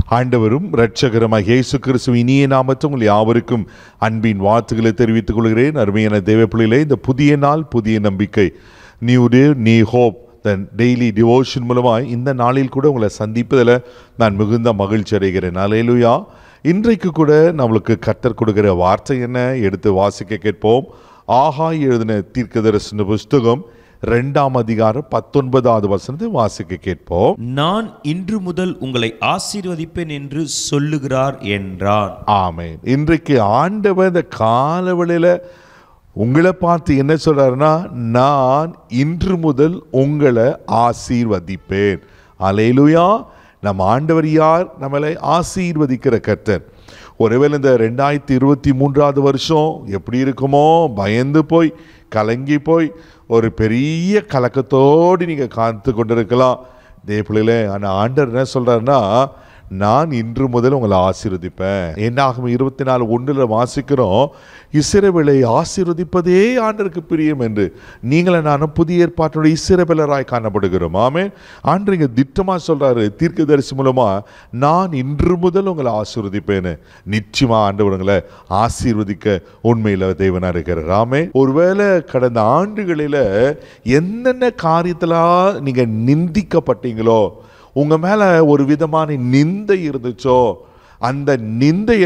ஆண்டவரும் இரட்சகருமாக இயேசு கிறிஸ்துவ இனிய நாமத்தில் உங்கள் யாவருக்கும் அன்பின் வார்த்தைகளை தெரிவித்துக் கொள்கிறேன் அருமையான தேவப்பிள்ளைகளே இந்த புதிய நாள் புதிய நம்பிக்கை நியூ டே நீ ஹோப் த டெய்லி டிவோஷன் மூலமாக இந்த நாளில் கூட உங்களை சந்திப்பதில் நான் மிகுந்த மகிழ்ச்சி அடைகிறேன் அலையலுயா இன்றைக்கு கூட நம்மளுக்கு கத்தர் கொடுக்கிற வார்த்தை என்ன எடுத்து வாசிக்க கேட்போம் ஆகாய் எழுதின தீர்க்கதரிசன புஸ்தகம் ரெண்டாம் அதிகாரம் பத்தொன்பதாவது வசனத்தை வாசிக்க கேட்போம் நான் இன்று முதல் உங்களை ஆசீர்வதிப்பேன் என்று சொல்லுகிறார் என்றான் ஆமென் இன்றைக்கு ஆண்டவர் இந்த காலவெளியில் உங்களை பார்த்து என்ன சொல்றாருன்னா நான் இன்று முதல் உங்களை ஆசீர்வதிப்பேன் அலையிலுயா நம்ம ஆண்டவர் யார் நம்மளை ஆசீர்வதிக்கிற கர்த்தர் ஒருவேளை இந்த ரெண்டாயிரத்தி இருபத்தி மூன்றாவது வருஷம் எப்படி இருக்குமோ பயந்து போய் கலங்கி போய் ஒரு பெரிய கலக்கத்தோடு நீங்கள் காத்து கொண்டிருக்கலாம் இதே பிள்ளைகளே ஆனால் ஆண்டவர் என்ன சொல்கிறாருன்னா நான் இன்று முதல் உங்களை ஆசீர்வதிப்பேன் என்னாகும் இருபத்தி நாலு ஒன்றில் வாசிக்கிறோம் இசிறவிலை ஆசீர்வதிப்பதே ஆண்டருக்கு பிரியம் என்று நீங்களே நானும் புதிய ஏற்பாட்டுடைய இசிறவிலராய் காணப்படுகிறோம் ஆமே ஆண்டு இங்கே திட்டமாக சொல்கிறாரு தீர்க்கதரிசி மூலமாக நான் இன்று முதல் உங்களை ஆசீர்வதிப்பேன்னு நிச்சயமாக ஆண்டவருங்களை ஆசீர்வதிக்க உண்மையில் தேவனாக இருக்கிறார் ஆமே ஒருவேளை கடந்த ஆண்டுகளில் என்னென்ன காரியத்தில் நீங்கள் நிந்திக்கப்பட்டீங்களோ உங்க மேல ஒரு விதமான நிந்தை இருந்துச்சோ அந்த நிந்தைய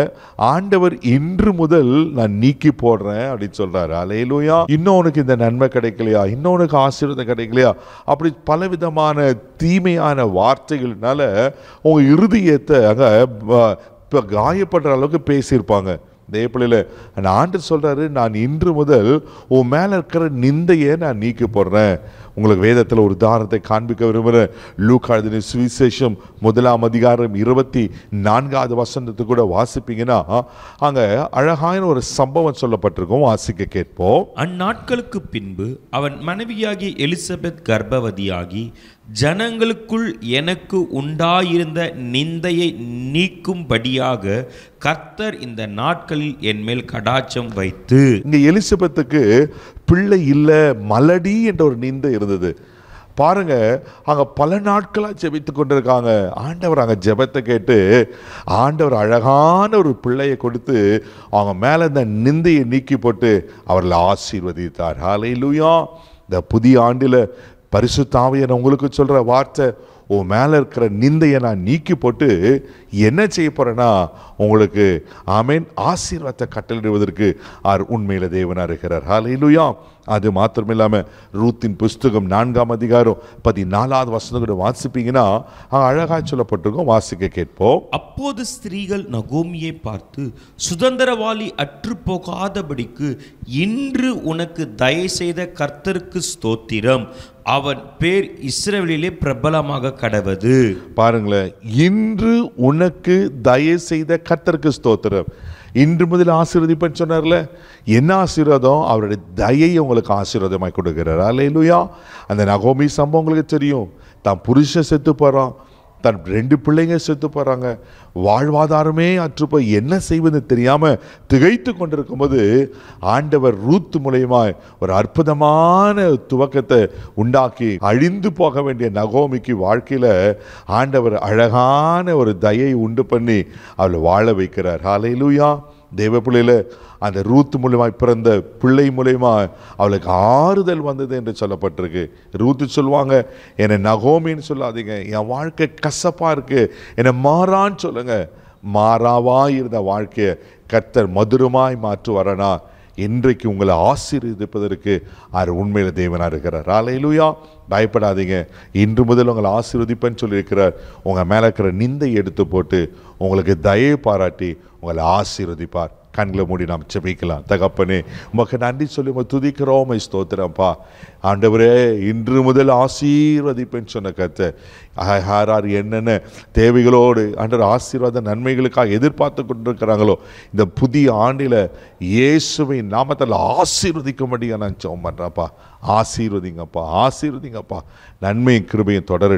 ஆண்டவர் இன்று முதல் நான் நீக்கி போடுறேன் அப்படின்னு சொல்றாரு அலையிலுயா இன்னும் உனக்கு இந்த நன்மை கிடைக்கலையா இன்னும் உனக்கு ஆசீர்வாதம் கிடைக்கலையா அப்படி பல விதமான தீமையான வார்த்தைகள்னால உங்க இருதயத்தை அங்க ப- இப்ப காயப்படுற அளவுக்கு பேசியிருப்பாங்க தேவப்பிள்ளையில் அந்த ஆண்டு சொல்றாரு நான் இன்று முதல் உன் மேல இருக்கிற நிந்தையை நான் நீக்கி போடுறேன் உங்களுக்கு வேதத்தில் ஒரு உதாரணத்தை காண்பிக்க விரும்புகிறேன் லூக்காதின சுவிசேஷம் முதலாம் அதிகாரம் இருபத்தி நான்காவது வசனத்தை கூட வாசிப்பீங்கன்னா அங்க அழகான ஒரு சம்பவம் சொல்லப்பட்டிருக்கும் வாசிக்க கேட்போம் அந்நாட்களுக்கு பின்பு அவன் மனைவியாகிய எலிசபெத் கர்ப்பவதியாகி ஜனங்களுக்குள் எனக்கு உண்டாயிருந்த நிந்தையை நீக்கும்படியாக கர்த்தர் இந்த நாட்களில் என்மேல் கடாட்சம் வைத்து இங்க எலிசபெத்துக்கு பிள்ளை இல்லை மலடி என்ற ஒரு நிந்தை இருந்தது பாருங்க அங்க பல நாட்களாக ஜெபித்து கொண்டிருக்காங்க ஆண்டவர் அங்க ஜெபத்தை கேட்டு ஆண்டவர் அழகான ஒரு பிள்ளையை கொடுத்து அவங்க மேல இந்த நிந்தையை நீக்கி போட்டு அவர்களை ஆசீர்வதித்தார் ஹalleluya இந்த புதிய ஆண்டில் பரிசுத்தாவியன் உங்களுக்கு சொல்ற வார்த்தை உன் மேலே இருக்கிற நிந்தையை நான் நீக்கி போட்டு என்ன செய்ய போறேன்னா உங்களுக்கு ஆமேன் ஆசீர்வாதத்தை கட்டளிடுவதற்கு ஆர் உண்மையில தேவனா இருக்கிறார் ஹalleluya அது மாத்திரம் இல்லாம ரூத்தின் புஸ்தகம் நான்காம் அதிகாரம் பதினாலாவது வசனம் கூட வாசிப்பீங்கன்னா அங்க அழகா சொல்லப்பட்டிருக்கும் வாசிக்க கேட்போம் அப்போது ஸ்திரீகள் நகோமியை பார்த்து சுதந்திரவாளி அற்று போகாதபடிக்கு இன்று உனக்கு தயை செய்த கர்த்தருக்கு ஸ்தோத்திரம் அவன் பேர் இஸ்ரவேலிலே பிரபலமாக கடவது பாருங்களேன் இன்று உனக்கு தயை செய்த கர்த்தருக்கு ஸ்தோத்திரம் இன்று முதல் ஆசீர்வதிப்பேன்னு சொன்னார்ல என்ன ஆசீர்வாதம் அவருடைய தயை உங்களுக்கு ஆசீர்வாதமாய் கொடுக்கிறார் அல்லேலூயா அந்த நகோமி சம்பவம் உங்களுக்கு தெரியும் தான் புருஷன் செத்து போகிறான் தன் ரெண்டு பிள்ளைங்க செத்து போகிறாங்க வாழ்வாதாரமே அற்று போய் என்ன செய்வது தெரியாமல் திகைத்து கொண்டிருக்கும்போது ஆண்டவர் ரூத் மூலியமாய் ஒரு அற்புதமான துவக்கத்தை உண்டாக்கி அழிந்து போக வேண்டிய நகோமிக்கு வாழ்க்கையில் ஆண்டவர் அழகான ஒரு தயை உண்டு பண்ணி அவளை வாழ வைக்கிறார் ஹalleluya தேவ பிள்ளையில அந்த ரூத் மூலியமாய் பிறந்த பிள்ளை மூலியமா அவளுக்கு ஆறுதல் வந்தது என்று சொல்லப்பட்டிருக்கு ரூத்து சொல்லுவாங்க என்னை நகோமின்னு சொல்லாதீங்க என் வாழ்க்கை கசப்பா இருக்கு என்னை மாறான்னு சொல்லுங்க மாறாவா இருந்த வாழ்க்கையை கர்த்தர் மதுரமாய் மாற்றுவாரனா இன்றைக்கு உங்களை ஆசீர்வதிப்பதற்கு அவர் உண்மையில தேவனா இருக்கிறார் ஆலையிலுயா பயப்படாதீங்க இன்று முதல் உங்களை ஆசீர்வதிப்பேன்னு சொல்லியிருக்கிறார் உங்கள் மேலே இருக்கிற நிந்தை எடுத்து போட்டு உங்களுக்கு தயவு பாராட்டி உங்களை ஆசீர்வதிப்பார் கண்களை மூடி நாம் செபிக்கலாம் தகப்பனே உமக்கு நன்றி சொல்லி உமை துதிக்கிறோம் உமை ஸ்தோத்திரம்ப்பா ஆண்டவரே இன்று முதல் ஆசீர்வதிப்பேன்னு சொன்ன கத்தை யாரார் என்னென்ன தேவைகளோடு ஆண்டவர் ஆசீர்வாத நன்மைகளுக்காக எதிர்பார்த்து கொண்டிருக்கிறாங்களோ இந்த புதிய ஆண்டில் இயேசுவின் நாமத்தில் ஆசீர்வதிக்கும்படியாக நான் ஜெபம் பண்ணுறேன்ப்பா ஆசீர்வதிங்கப்பா ஆசீர்வதிங்கப்பா நன்மையும் கிருபையும் தொடரட்டும்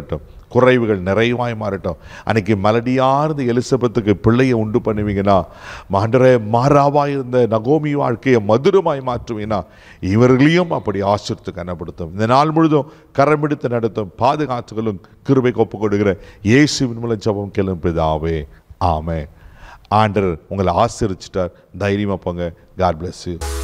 குறைவுகள் நிறைவாய் மாறட்டும் அன்னைக்கு மலடியார்ந்த எலிசபெத்துக்கு பிள்ளையை உண்டு பண்ணுவீங்கன்னா மாண்டரே மாறாவாய் இருந்த நகோமி வாழ்க்கையை மதுரமாய் மாற்றுவீங்கன்னா இவர்களையும் அப்படி ஆசிரித்து கனப்படுத்தும் இந்த நாள் முழுதும் கரமெடுத்து நடத்தும் பாதுகாத்துகளும் கிருபை ஒப்பு கொடுக்கிற இயேசுவின் மூலம் ஜபம் கேளும் பிதாவே ஆமே ஆண்டர் உங்களை ஆசிரிச்சிட்டார் தைரியமாக போங்க காட் bless you